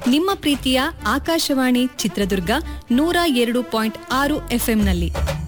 ನಿಮ್ಮ ಪ್ರೀತಿಯ ಆಕಾಶವಾಣಿ ಚಿತ್ರದುರ್ಗ ನೂರ ಎರಡು ಪಾಯಿಂಟ್ ಆರು ಎಫ್ಎಂನಲ್ಲಿ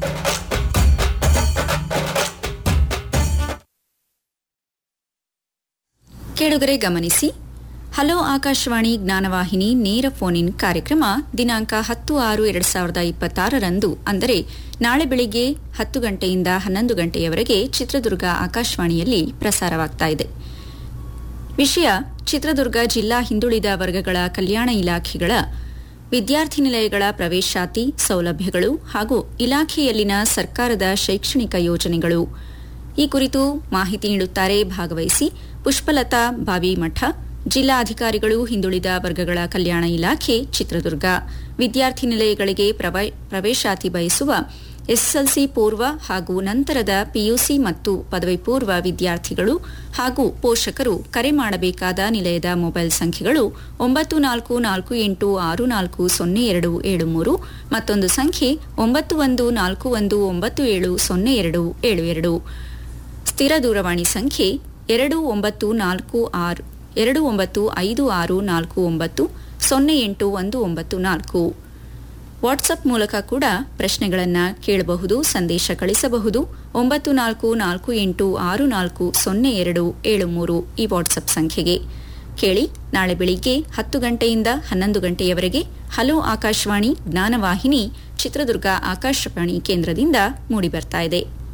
ಕೇಳುಗರೆ ಗಮನಿಸಿ ಹಲೋ ಆಕಾಶವಾಣಿ ಜ್ಞಾನವಾಹಿನಿ ನೇರ ಫೋನ್ ಇನ್ ಕಾರ್ಯಕ್ರಮ ದಿನಾಂಕ ಹತ್ತು ಆರು ಎರಡ್ ಸಾವಿರದ ಇಪ್ಪತ್ತಾರರಂದು ಅಂದರೆ ನಾಳೆ ಬೆಳಿಗ್ಗೆ ಹತ್ತು ಗಂಟೆಯಿಂದ ಹನ್ನೊಂದು ಗಂಟೆಯವರೆಗೆ ಚಿತ್ರದುರ್ಗ ಆಕಾಶವಾಣಿಯಲ್ಲಿ ಪ್ರಸಾರವಾಗ್ತಾ ಇದೆ ವಿಷಯ ಚಿತ್ರದುರ್ಗ ಜಿಲ್ಲಾ ಹಿಂದುಳಿದ ವರ್ಗಗಳ ಕಲ್ಯಾಣ ಇಲಾಖೆಗಳ ವಿದ್ಯಾರ್ಥಿ ನಿಲಯಗಳ ಪ್ರವೇಶಾತಿ ಸೌಲಭ್ಯಗಳು ಹಾಗೂ ಇಲಾಖೆಯಲ್ಲಿನ ಸರ್ಕಾರದ ಶೈಕ್ಷಣಿಕ ಯೋಜನೆಗಳು ಈ ಕುರಿತು ಮಾಹಿತಿ ನೀಡುತ್ತಾರೆ ಭಾಗವಹಿಸಿ ಪುಷ್ಪಲತಾ ಬಾವಿಮಠ ಜಿಲ್ಲಾಧಿಕಾರಿಗಳು ಹಿಂದುಳಿದ ವರ್ಗಗಳ ಕಲ್ಯಾಣ ಇಲಾಖೆ ಚಿತ್ರದುರ್ಗ ವಿದ್ಯಾರ್ಥಿ ನಿಲಯಗಳಿಗೆ ಪ್ರವ- ಪ್ರವೇಶಾತಿ ಬಯಸುವ ಎಸ್ಎಸ್ಎಲ್ಸಿ ಪೂರ್ವ ಹಾಗೂ ನಂತರದ ಪಿಯುಸಿ ಮತ್ತು ಪದವಿ ಪೂರ್ವ ವಿದ್ಯಾರ್ಥಿಗಳು ಹಾಗೂ ಪೋಷಕರು ಕರೆ ಮಾಡಬೇಕಾದ ನಿಲಯದ ಮೊಬೈಲ್ ಸಂಖ್ಯೆಗಳು ಒಂಬತ್ತು ನಾಲ್ಕು ನಾಲ್ಕು ಎಂಟು ಆರು ನಾಲ್ಕು ಸೊನ್ನೆ ಎರಡು ಏಳು ಮೂರು ಮತ್ತೊಂದು ಸಂಖ್ಯೆ ಒಂಬತ್ತು ಒಂದು ನಾಲ್ಕು ಒಂದು ಒಂಬತ್ತು ಏಳು ಸೊನ್ನೆ ಎರಡು ಏಳು ಎರಡು ಸ್ಥಿರ ದೂರವಾಣಿ ಸಂಖ್ಯೆ ಎರಡು ಒಂಬತ್ತು ನಾಲ್ಕು ಆರು ಎರಡು ಒಂಬತ್ತು ಐದು ಆರು ನಾಲ್ಕು ಒಂಬತ್ತು ಸೊನ್ನೆ ಎಂಟು ಒಂದು ಒಂಬತ್ತು ನಾಲ್ಕು ವಾಟ್ಸಪ್ ಮೂಲಕ ಕೂಡ ಪ್ರಶ್ನೆಗಳನ್ನು ಕೇಳಬಹುದು ಸಂದೇಶ ಕಳಿಸಬಹುದು ಒಂಬತ್ತು ನಾಲ್ಕು ನಾಲ್ಕು ಎಂಟು ಆರು ನಾಲ್ಕು ಸೊನ್ನೆ ಎರಡು ಏಳು ಮೂರು ಈ ವಾಟ್ಸಪ್ ಸಂಖ್ಯೆಗೆ ಕೇಳಿ ನಾಳೆ ಬೆಳಿಗ್ಗೆ ಹತ್ತು ಗಂಟೆಯಿಂದ ಹನ್ನೊಂದು ಗಂಟೆಯವರೆಗೆ ಹಲೋ ಆಕಾಶವಾಣಿ ಜ್ಞಾನವಾಹಿನಿ ಚಿತ್ರದುರ್ಗ ಆಕಾಶವಾಣಿ ಕೇಂದ್ರದಿಂದ ಮೂಡಿಬರ್ತಾ ಇದೆ